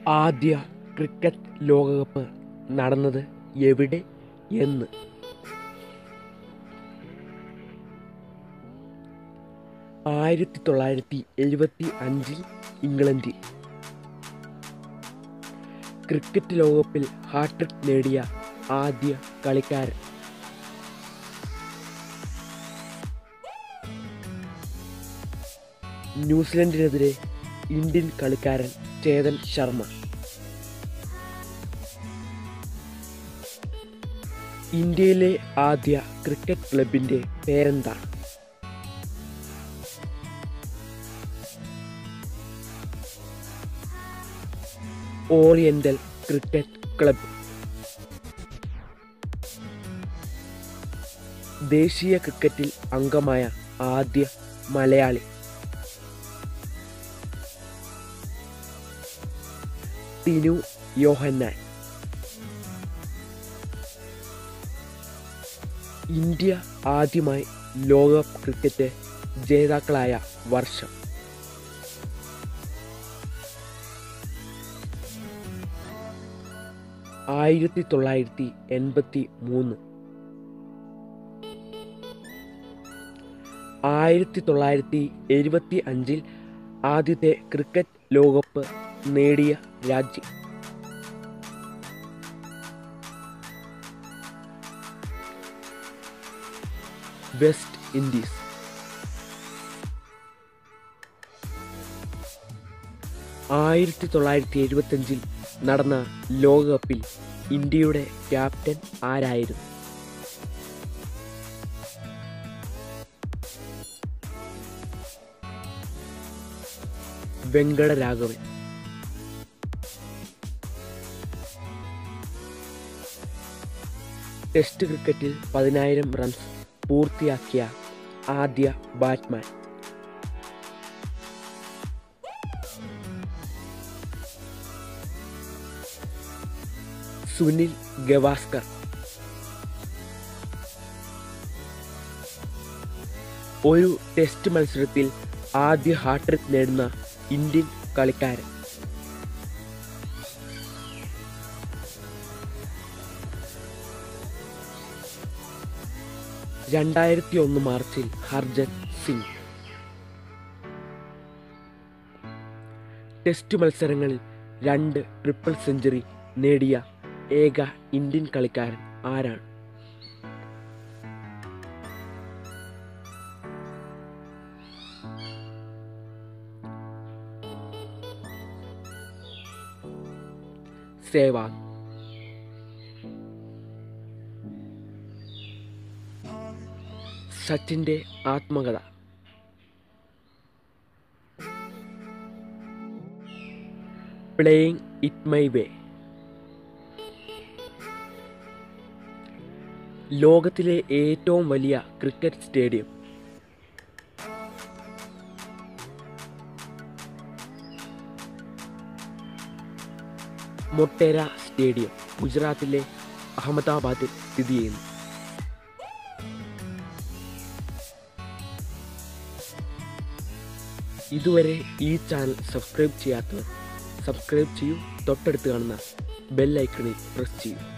ആദ്യ ക്രിക്കറ്റ് ലോകകപ്പ് നടന്നത് എവിടെ എന്ന് ആയിരത്തി തൊള്ളായിരത്തി എഴുപത്തി അഞ്ചിൽ ഇംഗ്ലണ്ടിൽ ക്രിക്കറ്റ് ലോകകപ്പിൽ ഹാട്രിക് നേടിയ ആദ്യ കളിക്കാരൻ ന്യൂസിലൻഡിനെതിരെ ഇന്ത്യൻ കളിക്കാരൻ ചേതൻ ശർമ്മ ഇന്ത്യയിലെ ആദ്യ ക്രിക്കറ്റ് ക്ലബിന്റെ പേരെന്താണ് ഓറിയന്റൽ ക്രിക്കറ്റ് ക്ലബ് ദേശീയ ക്രിക്കറ്റിൽ അംഗമായ ആദ്യ മലയാളി ടിനു യോഹന്നാൻ ഇന്ത്യ ആദ്യമായി ലോകകപ്പ് ക്രിക്കറ്റ് ജേതാക്കളായ വർഷം ആയിരത്തി തൊള്ളായിരത്തി എൺപത്തി മൂന്ന് ആയിരത്തി തൊള്ളായിരത്തി എഴുപത്തി അഞ്ചിൽ ആദ്യത്തെ ക്രിക്കറ്റ് ലോകകപ്പ് നേടിയ രാജ്യം വെസ്റ്റ് ഇൻഡീസ് ആയിരത്തി തൊള്ളായിരത്തി എഴുപത്തഞ്ചിൽ നടന്ന ലോകകപ്പിൽ ഇന്ത്യയുടെ ക്യാപ്റ്റൻ ആരായിരുന്നു വെങ്കടരാഘവൻ ടെസ്റ്റ് ക്രിക്കറ്റിൽ പതിനായിരം റൺസ് പൂർത്തിയാക്കിയ ആദ്യ ബാറ്റ്മാൻ സുനിൽ ഗവാസ്കർ ഒരു ടെസ്റ്റ് മത്സരത്തിൽ ആദ്യ ഹാട്രിക് നേടുന്ന ഇന്ത്യൻ കളിക്കാരൻ രണ്ടായിരത്തി ഒന്ന് മാർച്ചിൽ ഹർജൻ സിംഗ് ടെസ്റ്റ് മത്സരങ്ങളിൽ രണ്ട് ട്രിപ്പിൾ സെഞ്ചുറി നേടിയ ഏക ഇന്ത്യൻ കളിക്കാരൻ ആരാണ് സേവാഗ് സച്ചിന്റെ ആത്മകഥ പ്ലേയിങ് ഇറ്റ് മൈ വേ ലോകത്തിലെ ഏറ്റവും വലിയ ക്രിക്കറ്റ് സ്റ്റേഡിയം മൊട്ടേര സ്റ്റേഡിയം ഗുജറാത്തിലെ അഹമ്മദാബാദിൽ സ്ഥിതി ചെയ്യുന്നു ഇതുവരെ ഈ ചാനൽ സബ്സ്ക്രൈബ് ചെയ്യാത്തവർ സബ്സ്ക്രൈബ് ചെയ്യൂ തൊട്ടടുത്ത് കാണുന്ന ബെൽ ഐക്കണിൽ പ്രസ് ചെയ്യൂ